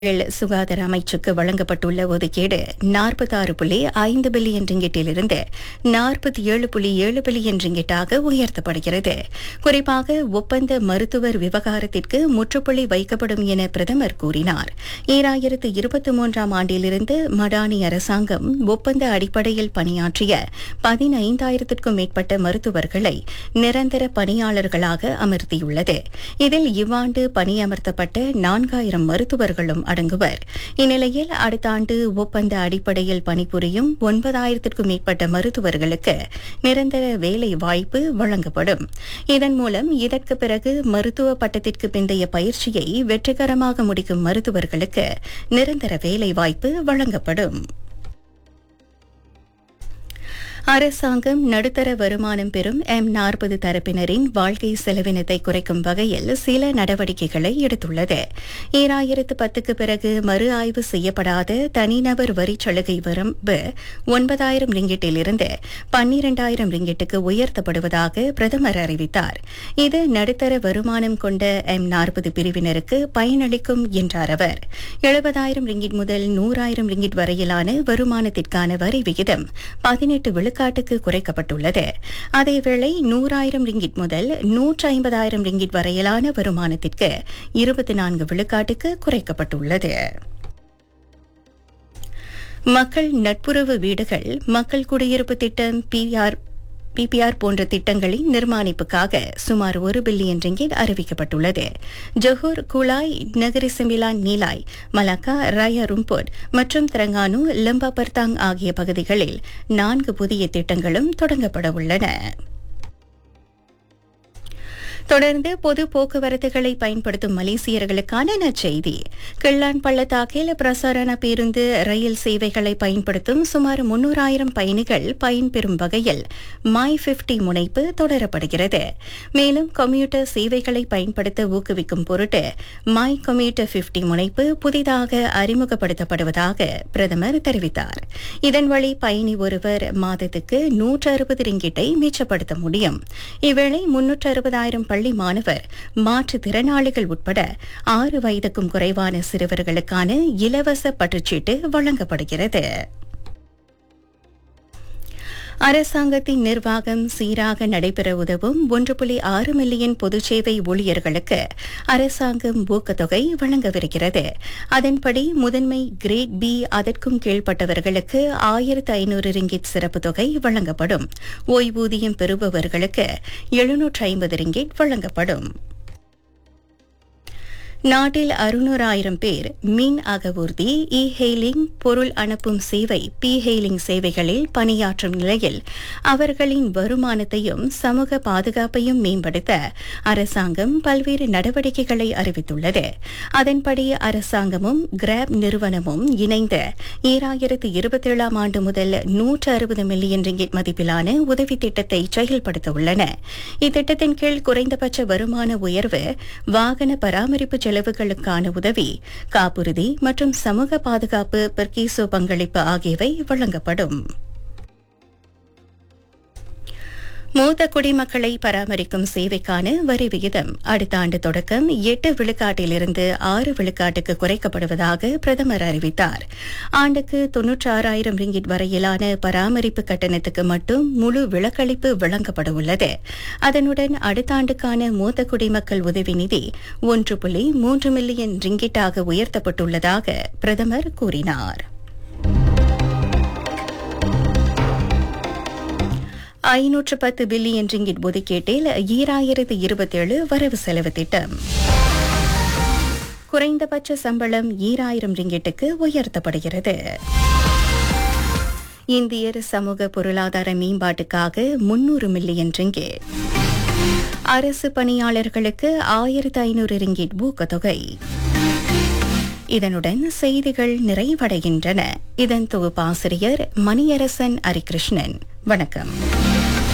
மக்கள் சுகாதார அமைச்சுக்கு வழங்கப்பட்டுள்ள ஒதுக்கீடு நாற்பத்தாறு புள்ளி ஐந்து பில்லியன் ரிங்கிட்டிலிருந்து நாற்பத்தி ஏழு புள்ளி ஏழு பில்லியன் ரிங்கிட்டாக உயர்த்தப்படுகிறது குறிப்பாக ஒப்பந்த மருத்துவர் விவகாரத்திற்கு முற்றுப்புள்ளி வைக்கப்படும் என பிரதமர் கூறினார் ஈராயிரத்து இருபத்தி மூன்றாம் ஆண்டிலிருந்து மடானி அரசாங்கம் ஒப்பந்த அடிப்படையில் பணியாற்றிய பதினைந்தாயிரத்திற்கும் மேற்பட்ட மருத்துவர்களை நிரந்தர பணியாளர்களாக அமர்த்தியுள்ளது இதில் இவ்வாண்டு பணியமர்த்தப்பட்ட நான்காயிரம் மருத்துவர்களும் அடங்குவர் இந்நிலையில் அடுத்த ஆண்டு ஒப்பந்த அடிப்படையில் பணிபுரியும் ஒன்பதாயிரத்திற்கும் மேற்பட்ட மருத்துவர்களுக்கு நிரந்தர வேலை வாய்ப்பு வழங்கப்படும் இதன் மூலம் இதற்கு பிறகு மருத்துவ பட்டத்திற்கு பிந்தைய பயிற்சியை வெற்றிகரமாக முடிக்கும் மருத்துவர்களுக்கு நிரந்தர வேலை வாய்ப்பு வழங்கப்படும் அரசாங்கம் நடுத்தர வருமானம் பெறும் எம் நாற்பது தரப்பினரின் வாழ்க்கை செலவினத்தை குறைக்கும் வகையில் சில நடவடிக்கைகளை எடுத்துள்ளது ஈராயிரத்து பத்துக்கு பிறகு மறு ஆய்வு செய்யப்படாத தனிநபர் வரிச் சலுகை வரம்பு ஒன்பதாயிரம் ரிங்கிட்டிலிருந்து பன்னிரண்டாயிரம் ரிங்கிட்டுக்கு உயர்த்தப்படுவதாக பிரதமர் அறிவித்தார் இது நடுத்தர வருமானம் கொண்ட எம் நாற்பது பிரிவினருக்கு பயனளிக்கும் என்றார் அவர் எழுபதாயிரம் ரிங்கிட் முதல் நூறாயிரம் ரிங்கிட் வரையிலான வருமானத்திற்கான வரி விகிதம் பதினெட்டு விழுக்காட்டுக்கு குறைக்கப்பட்டுள்ளது அதேவேளை நூறாயிரம் ரிங்கிட் முதல் நூற்றி ஐம்பதாயிரம் ரிங்கிட் வரையிலான வருமானத்திற்கு இருபத்தி நான்கு விழுக்காட்டுக்கு குறைக்கப்பட்டுள்ளது மக்கள் நட்புறவு வீடுகள் மக்கள் குடியிருப்பு திட்டம் பிஆர் பிபிஆர் போன்ற திட்டங்களின் நிர்மாணிப்புக்காக சுமார் ஒரு பில்லியன் ரிங்கிட் அறிவிக்கப்பட்டுள்ளது ஜொஹூர் குலாய் நகரி சிமிலான் நீலாய் மலாக்கா ராயா ரும்போட் மற்றும் திரங்கானு லம்பாபர்தாங் ஆகிய பகுதிகளில் நான்கு புதிய திட்டங்களும் தொடங்கப்பட உள்ளன தொடர்ந்து பொது போக்குவரத்துகளை பயன்படுத்தும் மலேசியர்களுக்கான நற்செய்தி கிள்ளான் பள்ளத்தாக்கில் பிரசாரண பேருந்து ரயில் சேவைகளை பயன்படுத்தும் சுமார் முன்னூறாயிரம் பயணிகள் பயன்பெறும் வகையில் மை பிப்டி முனைப்பு தொடரப்படுகிறது மேலும் கம்யூட்டர் சேவைகளை பயன்படுத்த ஊக்குவிக்கும் பொருட்டு மை கம்யூட்டர் பிப்டி முனைப்பு புதிதாக அறிமுகப்படுத்தப்படுவதாக பிரதமர் தெரிவித்தார் இதன் வழி பயணி ஒருவர் மாதத்துக்கு நூற்று அறுபது ரிங்கிட்டை மிச்சப்படுத்த முடியும் இவ்வேளை முன்னூற்று அறுபதாயிரம் பள்ளி மாணவர் மாற்றுத்திறனாளிகள் உட்பட ஆறு வயதுக்கும் குறைவான சிறுவர்களுக்கான இலவச பற்றுச்சீட்டு வழங்கப்படுகிறது அரசாங்கத்தின் நிர்வாகம் சீராக நடைபெற உதவும் ஒன்று புள்ளி ஆறு மில்லியன் பொதுச் சேவை ஊழியர்களுக்கு அரசாங்கம் ஊக்கத்தொகை வழங்கவிருக்கிறது அதன்படி முதன்மை கிரேட் பி அதற்கும் கீழ்ப்பட்டவர்களுக்கு ஆயிரத்து ஐநூறு ரிங்கிட் சிறப்பு தொகை வழங்கப்படும் ஓய்வூதியம் பெறுபவர்களுக்கு எழுநூற்று ஐம்பது ரிங்கிட் வழங்கப்படும் நாட்டில் அறுநூறாயிரம் பேர் மின் அகவூர்தி இ ஹெய்லிங் பொருள் அனுப்பும் சேவை பி ஹெய்லிங் சேவைகளில் பணியாற்றும் நிலையில் அவர்களின் வருமானத்தையும் சமூக பாதுகாப்பையும் மேம்படுத்த அரசாங்கம் பல்வேறு நடவடிக்கைகளை அறிவித்துள்ளது அதன்படி அரசாங்கமும் கிராப் நிறுவனமும் இணைந்து ஈராயிரத்து இருபத்தேழாம் ஆண்டு முதல் நூற்று அறுபது மில்லியன் ரிங்கிட் மதிப்பிலான உதவி திட்டத்தை செயல்படுத்த உள்ளன இத்திட்டத்தின் கீழ் குறைந்தபட்ச வருமான உயர்வு வாகன பராமரிப்பு செலவுகளுக்கான உதவி காப்புறுதி மற்றும் சமூக பாதுகாப்பு பெர்கீசோ பங்களிப்பு ஆகியவை வழங்கப்படும் மூத்த குடிமக்களை பராமரிக்கும் சேவைக்கான வரி விகிதம் அடுத்த ஆண்டு தொடக்கம் எட்டு விழுக்காட்டிலிருந்து ஆறு விழுக்காட்டுக்கு குறைக்கப்படுவதாக பிரதமர் அறிவித்தார் ஆண்டுக்கு தொன்னூற்றாறாயிரம் ரிங்கிட் வரையிலான பராமரிப்பு கட்டணத்துக்கு மட்டும் முழு விலக்களிப்பு வழங்கப்பட உள்ளது அதனுடன் அடுத்த ஆண்டுக்கான மூத்த குடிமக்கள் உதவி நிதி ஒன்று புள்ளி மூன்று மில்லியன் ரிங்கிட்டாக உயர்த்தப்பட்டுள்ளதாக பிரதமர் கூறினார் ஐநூற்று பத்து பில்லியன் ரிங்கிட் ஒதுக்கீட்டில் ஈராயிரத்து இருபத்தேழு வரவு செலவு திட்டம் குறைந்தபட்ச சம்பளம் ஈராயிரம் ரிங்கிட்டுக்கு உயர்த்தப்படுகிறது இந்தியர் சமூக பொருளாதார மேம்பாட்டுக்காக முன்னூறு மில்லியன் ரிங்கிட் அரசு பணியாளர்களுக்கு ஆயிரத்து ஐநூறு ரிங்கிட் ஊக்கத்தொகை இதனுடன் செய்திகள் நிறைவடைகின்றன இதன் தொகுப்பாசிரியர் மணியரசன் அரிகிருஷ்ணன் வணக்கம்